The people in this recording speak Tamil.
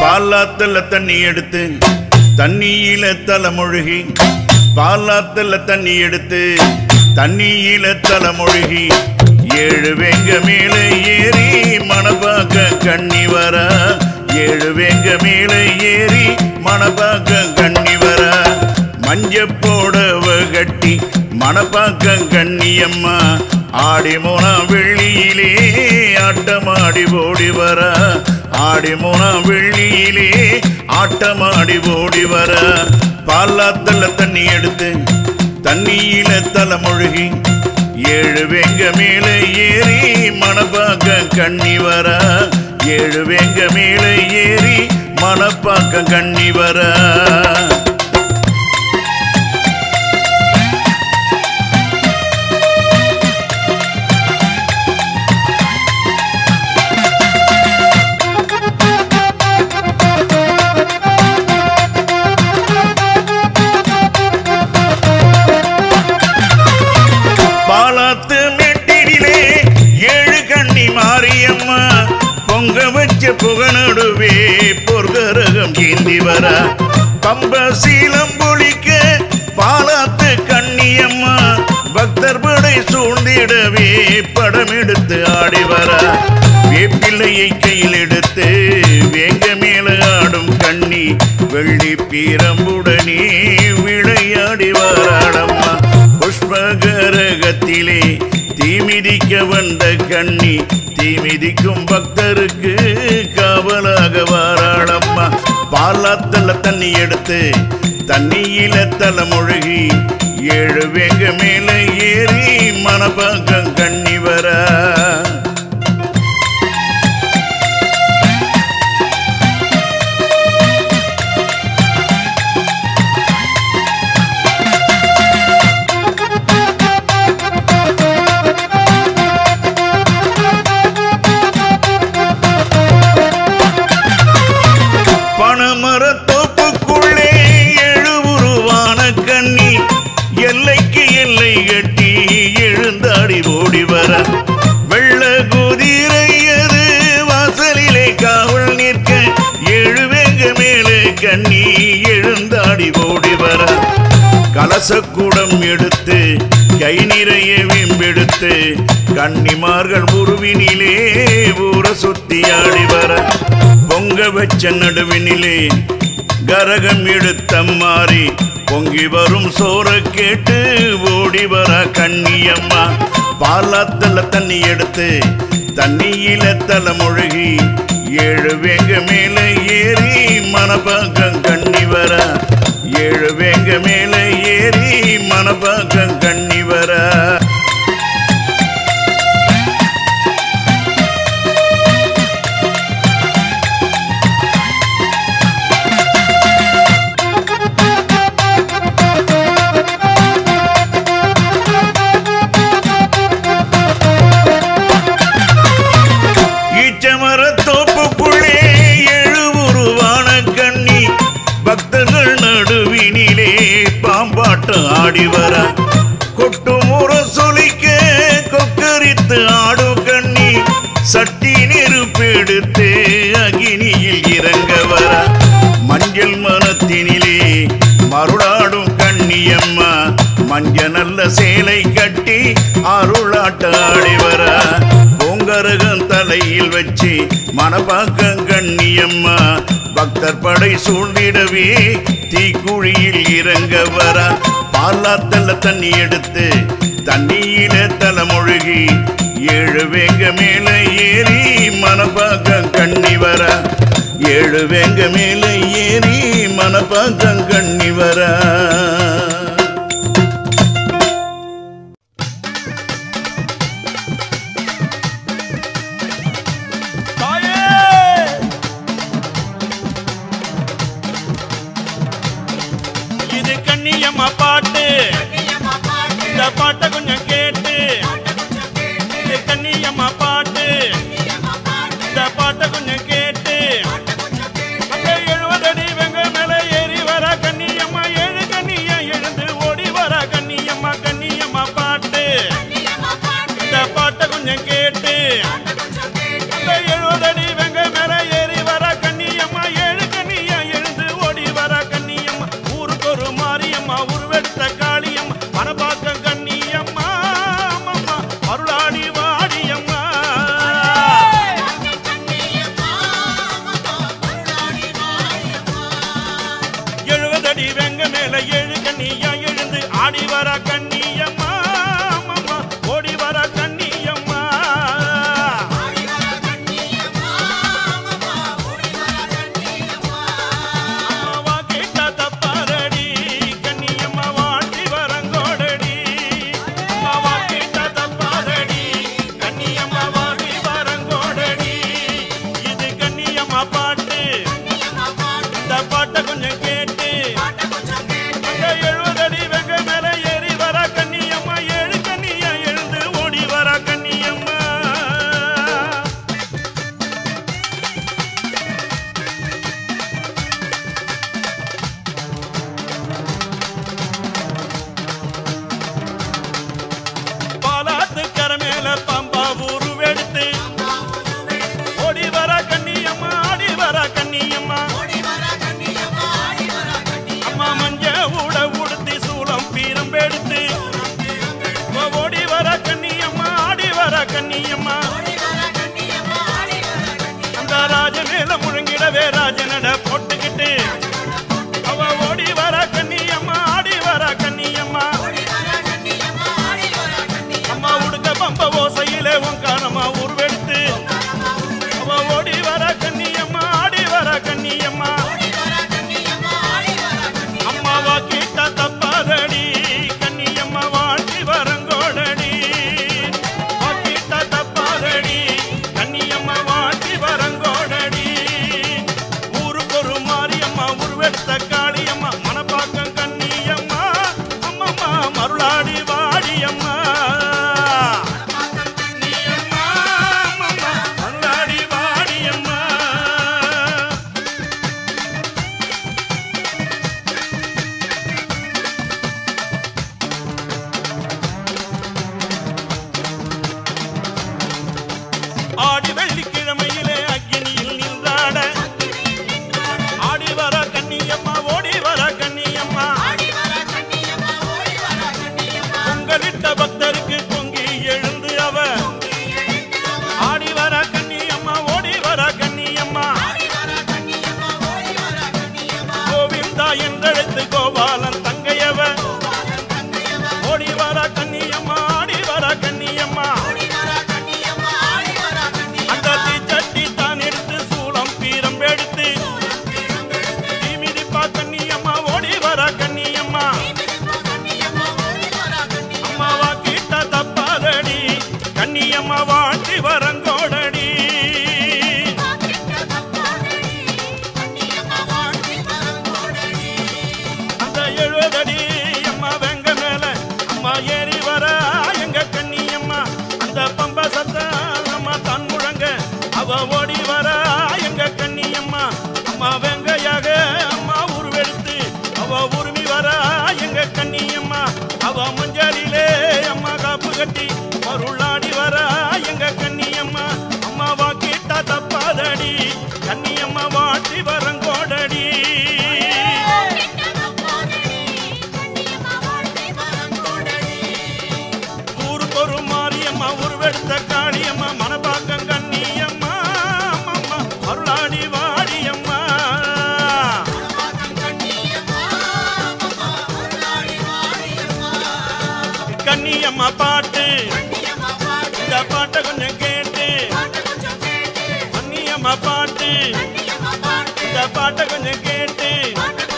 பாலாத்துல தண்ணி எடுத்து தண்ணியில தலைமொழுகி பாலாத்துல தண்ணி எடுத்து தண்ணியில தலைமொழுகி ஏழு வேங்க மேலே ஏறி மணப்பாக்க கண்ணி வர ஏழு வேங்க மேலே ஏறி மணப்பாக்க கண்ணி வர மஞ்ச போடவ கட்டி மணப்பாக்க கண்ணியம்மா ஆடி மூணா வெள்ளியிலே ஆட்டமாடி ஓடி வர ஆடி மூணா வெள்ளியிலே ஆட்டமாடி ஓடி வர பாலாத்தல தண்ணி எடுத்து தண்ணியில தலைமொழுகி ஏழு வெங்க மேல ஏறி மணப்பாக்க கண்ணி வர ஏழு வெங்க மேல ஏறி மணப்பாக்க கண்ணி வர பாலாத்து மெட்டிலே ஏழு கண்ணி மாரியம்மா பொங்க வச்ச புகநடுவே பொற்கரகம் ஏந்தி வர பம்ப சீலம் பொழிக்க பாலாத்து கண்ணியம்மா பக்தர் படை சூழ்ந்திடவே படம் எடுத்து ஆடி வர வேப்பிள்ளையை கையில் எடுத்து வேங்க மேல ஆடும் கண்ணி வெள்ளி பீரம்புடனே விளையாடி வாராடம்மா புஷ்பகரகத்திலே தீமிதிக்க வந்த கண்ணி தீமிதிக்கும் பக்தருக்கு காவலாக வாராளம்மா பாலாத்தல தண்ணி எடுத்து தண்ணியில தலைமொழுகி ஏழு வேங்க மேல ஏறி மணப்பாக்கம் கண்ணி வர பணமரத்தோப்புக்குள்ளே எழுவுருவான கண்ணி எல்லைக்கு எல்லை கட்டி எழுந்தாடி ஓடி வர வெள்ள குதிரையது வாசலிலே காவல் நிற்க எழுவேங்க மேலே கண்ணி எழுந்தாடி ஓடி வர கலசக்கூடம் எடுத்து கை நிறைய விம்பெடுத்து கன்னிமார்கள் உருவினிலே ஊர சுத்தி ஆடி வர பொங்க வச்ச நடுவினிலே கரகம் எடுத்த மாறி பொங்கி வரும் சோற கேட்டு ஓடி வர கண்ணியம்மா பாலாத்துல தண்ணி எடுத்து தண்ணியில தலைமொழுகி ஏழு வேங்க மேல ஏறி மணப்பாக்கம் கண்ணி வர ஏழு வேங்க மேல ஏறி மணப்பாக்கம் கண்ணி வர ஈச்சமரத்தோப்புக்குள்ளே எழுவுருவான கண்ணி பக்தர்கள் நடுவினிலே பாம்பாட்டு ஆடி வர கொட்டு முற சொலிக்க கொக்கரித்து ஆடும் கண்ணி சட்டி நெருப்பெடுத்து அகினியில் இறங்க வர மஞ்சள் மனத்தினிலே மருளாடும் கண்ணியம்மா மஞ்ச நல்ல சேலை கட்டி அருளாட்ட ஆடி வர பூங்கரகம் தலையில் வச்சு மணப்பாக்கம் கண்ணியம்மா பக்தர் படை சூழ்ந்திடவே தீக்குழியில் இறங்க வர பாலாத்தல்ல தண்ணி எடுத்து தண்ணியில தலைமொழுகி ஏழு வேங்க மேல ஏறி மணப்பாக்கம் கண்ணி வர ஏழு வேங்க மேல ஏறி மணப்பாக்கம் கண்ணி வர தாயே இது கண்ணியம்மா பாட்டு இந்த பாட்டை கொஞ்சம் கேட்டு இது கண்ணியம்மா பாட்டு இந்த பாட்டை கொஞ்சம் கேட்டு அந்த எழுபது அடி வெங்க மேல ஏறி வர கண்ணியம்மா ஏழு கண்ணியா எழுந்து ஓடி வர கண்ணியம்மா கண்ணியம்மா பாட்டு இந்த பாட்டை கொஞ்சம் கேட்டு அந்த எழுபது அடி வெங்க மேல ஏறி வர கண்ணியம்மா ஏழு எழுதடி வெங்க மேல எழு கண்ணியா எழுந்து ஆடி வர கண்ணியம்மா அம்மம்மா, ஓடி வர கண்ணியம்மா அம்மாவா கேட்டா தப்பாரடி கண்ணியம்மா வாழ்த்தி வரங்கோடடி அம்மாவா கேட்டா தப்பாரடி கண்ணியம்மா வாழ்த்தி வரங்கோடடி இது கண்ணியம்மா பாட்டு இந்த பாட்டை கொஞ்சம் கேட்டு அந்த எழுபதடி வெங்க மேல ஏறி வர கண்ணியம்மா ஏழு கண்ணியா எழுந்து ஓடி வர கண்ணியம்மா பாலாத்து கரமேல பம்பா உருவெடுத்து ஓடி வர கண்ணியம்மா ஆடி வர கண்ணியம்மா அம்மா மஞ்ச ஊட உடுத்தி சூளம் பீரம் எடுத்து ஓடி வர கண்ணியம்மா ஆடி வர கண்ணியம்மா அந்த ராஜ மேல முழங்கிடவே ராஜனட போட்டுக்கிட்டு அவ ஓடி வர கண்ணியம்மா ஆடி வர கண்ணியம்மா அம்மா உடுக்க பம்ப ஓசையிலே உங்காரமா உருவெடுத்து அவ ஓடி வர கண்ணியம்மா ஆடி வர கண்ணியம்மா அம்மாவா கேட்டா தப்பாதடி கண்ணியம்மா வாழ்த்தி வரங்கோடடி வா கேட்டா தப்பாதடி கண்ணியம்மா வாழ்த்தி வரங்கோடடி ஊருக்கு ஒரு மாரியம்மா உருவெடுத்த காளியம்மா மனப்பாக்கம் கண்ணியம்மா அம்மம்மா மருளாடி வாடியம்மா கண்ணியம்மா, அம்மம்மா, மருளாடி வாடியம்மா ஆடி வெள்ளிக்கிழமையிலே அக்கினியில் நின்றாட ஆடி வர கண்ணியம்மா ஓடி வர கண்ணியம்மா உங்களிட்ட பக்தருக்கு பொங்கி எழுந்து அவ ஆடி வர கண்ணியம்மா ஓடி வர கண்ணியம்மா கோவிந்தா என்றழைத்து கோபாலன் தங்கையவ ஓடி வர கண்ணியம்மா ஆடி வர கண்ணியம்மா அந்த தீச்சட்டி தான் எடுத்து சூளம் பீரம் எடுத்து தீமிதிப்பா கண்ணியம்மா ஓடி வர கண்ணியம்மா அம்மாவா கிட்ட தப்பாதடி கண்ணியம்மா வாழ்த்தி வரங்கோடடி அந்த எழுபதடி அம்மா வெங்க மேல அம்மா ஏறி வர எங்க கண்ணியம்மா அந்த பம்ப சத்த அம்மா தன் முழங்க அவ ஓடி வர எங்க கண்ணியம்மா அம்மா வெங்கையாக அம்மா உருவெடுத்து அவ உருமி வர எங்க கண்ணியம்மா அவ மஞ்சளிலே அம்மா காப்பு கட்டி மருளாடி வர எங்க கண்ணியம்மா அம்மாவா கேட்டா தப்பாதடி கண்ணியம்மா வாட்டி வரங்கோடடி ஊருக்கு ஒரு மாரியம்மா உருவெடுத்த காளியம்மா மனப்பாக்கம் கண்ணியம்மா அம்மம்மா அருளாடி வாடியம்மா கண்ணியம்மா பாட்டு இந்த பாட்டை கொஞ்சம் கேட்டு கண்ணியம்மா பாட்டு இந்த பாட்டை கொஞ்சம் கேட்டு